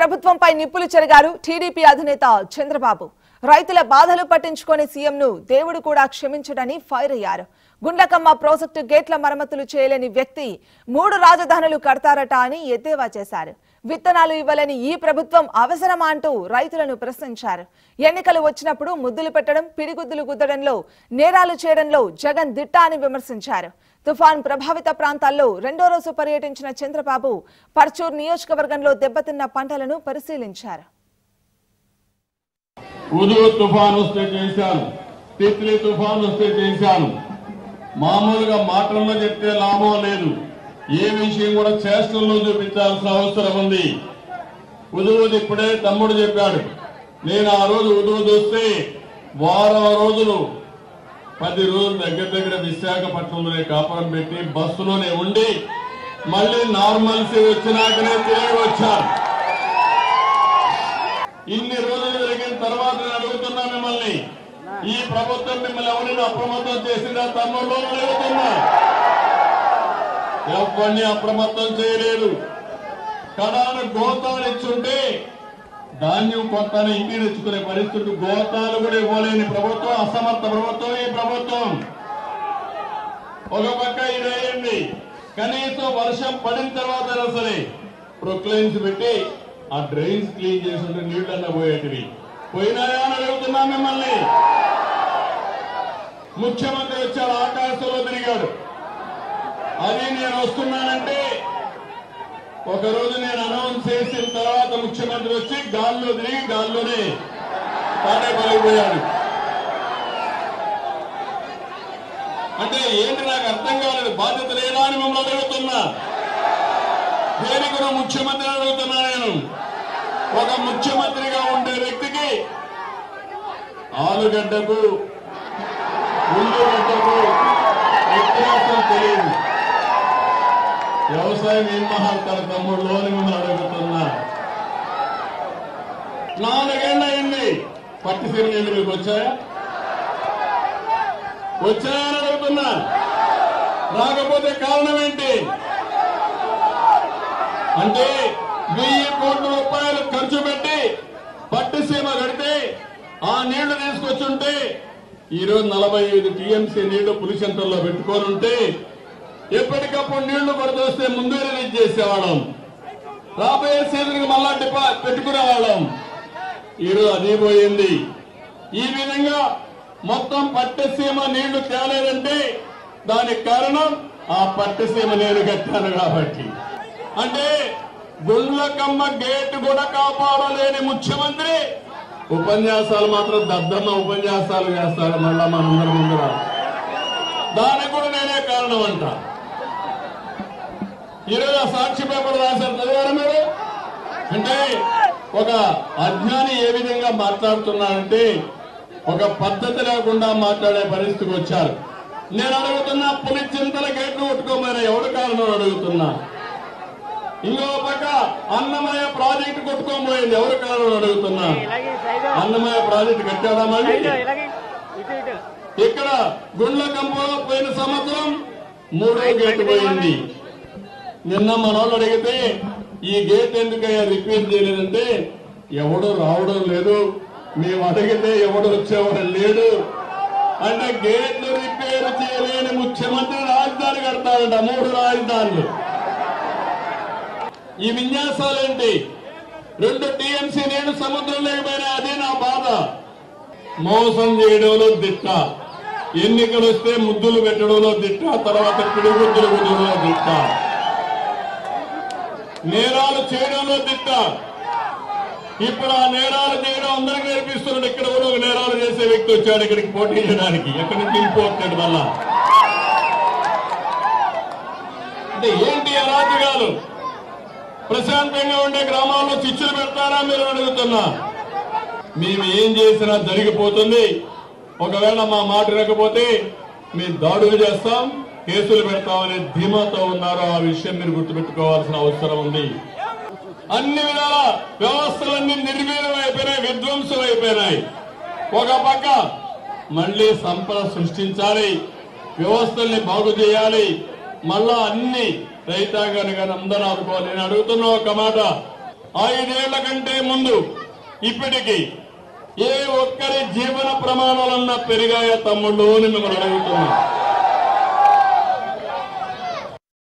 ప్రభుత్వంపై నిప్పులు చెరిగారు టీడీపీ అధినేత చంద్రబాబు రైతుల బాధలు పట్టించుకొని సీఎంను దేవుడు కూడా క్షమించడని ఫైర్ అయ్యారు గుండకమ్మ ప్రాజెక్టు గేట్ల మరమ్మతులు చేయలేని వ్యక్తి మూడు రాజధానులు కడతారట అని ఎద్దేవా చేశారు విత్తనాలు ఇవ్వలేని ఈ ప్రభుత్వం అవసరమా అంటూ రైతులను ప్రశ్నించారు ఎన్నికలు వచ్చినప్పుడు ముద్దులు పెట్టడం పిడిగుద్దులు గుద్దడంలో నేరాలు చేయడంలో జగన్ దిట్ట అని విమర్శించారు తుఫాన్ ప్రభావిత ప్రాంతాల్లో రెండో రోజు పర్యటించిన చంద్రబాబు పర్చూర్ నియోజకవర్గంలో దెబ్బతిన్న పంటలను పరిశీలించారు ఉదురు తుఫాన్ వస్తే చేశాను తిత్లీ తుఫాన్ వస్తే చేశాను మామూలుగా మాటల్లో చెప్తే లాభం లేదు ఏ విషయం కూడా చేష్టల్లో చూపించాల్సిన అవసరం ఉంది ఉదువుది ఇప్పుడే తమ్ముడు చెప్పాడు నేను ఆ రోజు ఉదువు చూస్తే వారం రోజులు పది రోజులు దగ్గర దగ్గర విశాఖపట్నంలోనే కాపురం పెట్టి బస్సులోనే ఉండి మళ్ళీ నార్మల్సీ వచ్చినాకనే తిరిగి వచ్చాను ఇన్ని రోజులు జరిగిన తర్వాత నేను అడుగుతున్నా మిమ్మల్ని ఈ ప్రభుత్వం మిమ్మల్ని ఎవరిని అప్రమత్తం చేసిందా తమ్ముళ్ళు అని అడుగుతున్నా ఎవరిని అప్రమత్తం చేయలేదు కడాను గోతాలు ఇచ్చుంటే ధాన్యం కొత్తాను ఇంటికి తెచ్చుకునే పరిస్థితి గోతాలు కూడా ఇవ్వలేని ప్రభుత్వం అసమర్థ ప్రభుత్వం ఈ ప్రభుత్వం ఒక పక్క ఇదేయండి కనీసం వర్షం పడిన తర్వాత అయినా సరే ప్రొక్లైన్స్ పెట్టి ఆ డ్రైన్స్ క్లీన్ చేసి ఉంటే నీళ్ళన్నా పోయేటివి పోయినాయా అని అడుగుతున్నా మిమ్మల్ని ముఖ్యమంత్రి వచ్చాడు ఆకాశంలో తిరిగాడు అది నేను వస్తున్నానంటే ఒక రోజు నేను అనౌన్స్ చేసిన తర్వాత ముఖ్యమంత్రి వచ్చి గాల్లో తిరిగి గాల్లోనే తాడేపల్లిపోయాడు అంటే ఏంటి నాకు అర్థం కాలేదు బాధ్యత లేదా అని మిమ్మల్ని అడుగుతున్నా దేనికి నువ్వు ముఖ్యమంత్రి అడుగుతున్నా నేను ఒక ముఖ్యమంత్రిగా ఉండే వ్యక్తికి ఆలుగడ్డకు ఉల్లిగడ్డకు వ్యత్యాసం తెలియదు వ్యవసాయం ఏం మాట్లాడతారు తమ్ముళ్ళు అని మిమ్మల్ని అడుగుతున్నా నాలుగేళ్ళు అయింది పట్టిసీమ నీళ్ళు మీకు వచ్చాయా వచ్చాయని అడుగుతున్నా రాకపోతే కారణం ఏంటి అంటే వెయ్యి కోట్ల రూపాయలు ఖర్చు పెట్టి పట్టిసీమ కడితే ఆ నీళ్లు తీసుకొచ్చుంటే ఈ రోజు నలభై ఐదు టీఎంసీ నీళ్లు పులిచెంతల్లో పెట్టుకొని ఉంటే ఎప్పటికప్పుడు నీళ్లు పడుతొస్తే ముందే రిలీజ్ చేసేవాళ్ళం రాబోయే సీజన్కి మళ్ళా డిపా పెట్టుకునేవాళ్ళం ఈరోజు అది పోయింది ఈ విధంగా మొత్తం పట్టసీమ నీళ్లు తేలేదంటే దానికి కారణం ఆ పట్టసీమ నేను కట్టాను కాబట్టి అంటే గుండ్లకమ్మ గేట్ కూడా కాపాడలేని ముఖ్యమంత్రి ఉపన్యాసాలు మాత్రం దద్దమ్మ ఉపన్యాసాలు చేస్తారు మళ్ళా మనందరి ముందర దానికి కూడా నేనే కారణం అంట ఈరోజు ఆ సాక్షి పేపర్ రాశారు చదివారా మీరు అంటే ఒక అజ్ఞాని ఏ విధంగా మాట్లాడుతున్నాడంటే ఒక పద్ధతి లేకుండా మాట్లాడే పరిస్థితికి వచ్చారు నేను అడుగుతున్నా పులి చింతల గేట్లు కొట్టుకోమని ఎవడు కారణం అడుగుతున్నా ఇంకో పక్క అన్నమయ్య ప్రాజెక్టు కొట్టుకోబోయింది ఎవరు కారణం అడుగుతున్నా ఇలాగే సైడ్ అన్నమయ్య ప్రాజెక్టు కట్టాడా మళ్ళీ సైడ్ ఇలాగే ఇటు ఇటు ఇక్కడ గుండ్ల కంపలో పోయిన సంవత్సరం మూడో గేట్ పోయింది నిన్న మనోళ్ళు అడిగితే ఈ గేట్ ఎందుకయ్యా రిపేర్ చేయలేదంటే ఎవడు రావడం లేదు మేము అడిగితే ఎవడు వచ్చేవాడు లేడు అంటే గేట్లు రిపేర్ చేయలేని ముఖ్యమంత్రి రాజధాని కడతాడంట మూడు రాజధానులు ఈ విన్యాసాలేంటి రెండు టీఎంసీ నేను సముద్రం లేకపోయినా అదే నా బాధ మోసం చేయడంలో దిట్ట ఎన్నికలు వస్తే ముద్దులు పెట్టడంలో దిట్ట తర్వాత పిడుగుద్దులు గుద్దడంలో దిట్ట నేరాలు చేయడంలో దిట్ట ఇప్పుడు ఆ నేరాలు చేయడం అందరికి నేర్పిస్తున్నాడు ఇక్కడ కూడా ఒక నేరాలు చేసే వ్యక్తి వచ్చాడు ఇక్కడికి పోటీ చేయడానికి ఎక్కడి నుంచి ఇంపోర్టెడ్ వల్ల అంటే ఏంటి అరాజకాలు ప్రశాంతంగా ఉండే గ్రామాల్లో చిచ్చులు పెడతారా మీరు అడుగుతున్నా మేము ఏం చేసినా జరిగిపోతుంది ఒకవేళ మా మాట వినకపోతే మేము దాడులు చేస్తాం కేసులు పెడతామనే ధీమాతో ఉన్నారు ఆ విషయం మీరు గుర్తుపెట్టుకోవాల్సిన అవసరం ఉంది అన్ని విధాల వ్యవస్థలన్నీ నిర్వీర్యం అయిపోయినాయి విధ్వంసం అయిపోయినాయి ఒక పక్క మళ్ళీ సంపద సృష్టించాలి వ్యవస్థల్ని బాగు చేయాలి మళ్ళా అన్ని రైతాంగాన్ని కానీ అందరూ ఆదుకోవాలి నేను అడుగుతున్న ఒక మాట ఐదేళ్ల కంటే ముందు ఇప్పటికి ఏ ఒక్కరి జీవన ప్రమాణాలన్నా పెరిగాయా తమ్ముళ్ళు అని మిమ్మల్ని అడుగుతున్నా